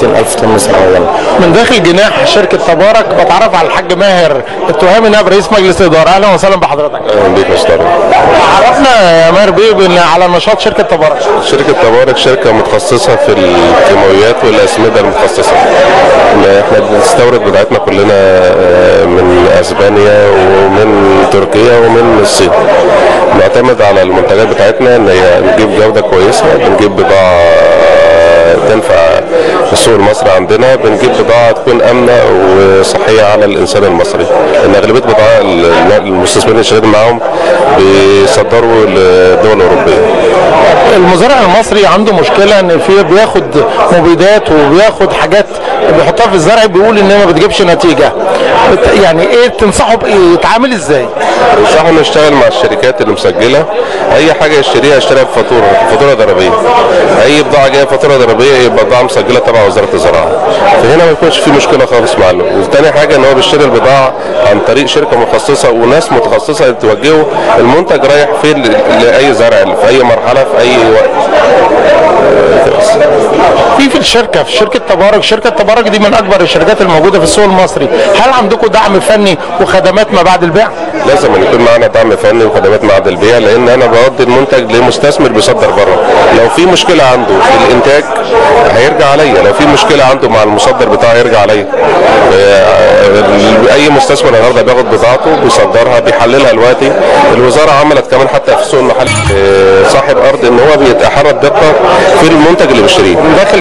200000 طن سنويا من داخل جناح شركه تبارك بتعرف على الحاج ماهر التهامي نائب رئيس مجلس الاداره اهلا وسهلا بحضرتك اهلا بيك يا استاذ عرفنا يا ماهر بيه بن- على نشاط شركه تبارك شركة تبارك شركة متخصصة في الكيماويات والأسمدة المتخصصة إن احنا بنستورد بضاعتنا كلنا آه، من اسبانيا ومن تركيا ومن الصين نعتمد على المنتجات بتاعتنا ان هي نجيب جودة كويسة بنجيب بضاعة آه، تنفع في السوق المصري عندنا بنجيب بضاعة تكون آمنة وصحية على الإنسان المصري لأن أغلبية بضاعة المستثمرين اللي شغالين معاهم بيصدروا للدول الأوروبية المزارع المصري عنده مشكله ان في بياخد مبيدات وبياخد حاجات بيحطها في الزرع بيقول ان هي ما بتجيبش نتيجه بت- يعني ايه تنصحه بايه يتعامل ازاي بنصحه انه يشتغل مع الشركات اللي مسجله اي حاجه يشتريها يشتريها بفاتوره فاتوره ضريبيه اي بضاعه جايه فاتوره ضريبيه يبقى بضاعه مسجله تبع وزاره الزراعه فهنا ما يكونش في مشكله خالص مع له وثاني حاجه ان هو بيشتري البضاعه عن طريق شركه متخصصه وناس متخصصه توجهه المنتج رايح فين ل- لاي زرع في اي مرحله في اي وقت في في الشركه في شركه تبارك شركه تبارك دي من اكبر الشركات الموجوده في السوق المصري هل عندكم دعم فني وخدمات ما بعد البيع لازم أن يكون معنا دعم فني وخدمات معاد البيع لان انا بودي المنتج لمستثمر بيصدر بره لو في مشكله عنده في الانتاج هيرجع عليا لو في مشكله عنده مع المصدر بتاعه هيرجع عليا آه، اي مستثمر النهارده بياخد بضاعته بيصدرها بيحللها دلوقتي الوزاره عملت كمان حتى في السوق المحلي آه، صاحب ارض ان هو بيتحرى الدقه في المنتج اللي بيشتريه داخل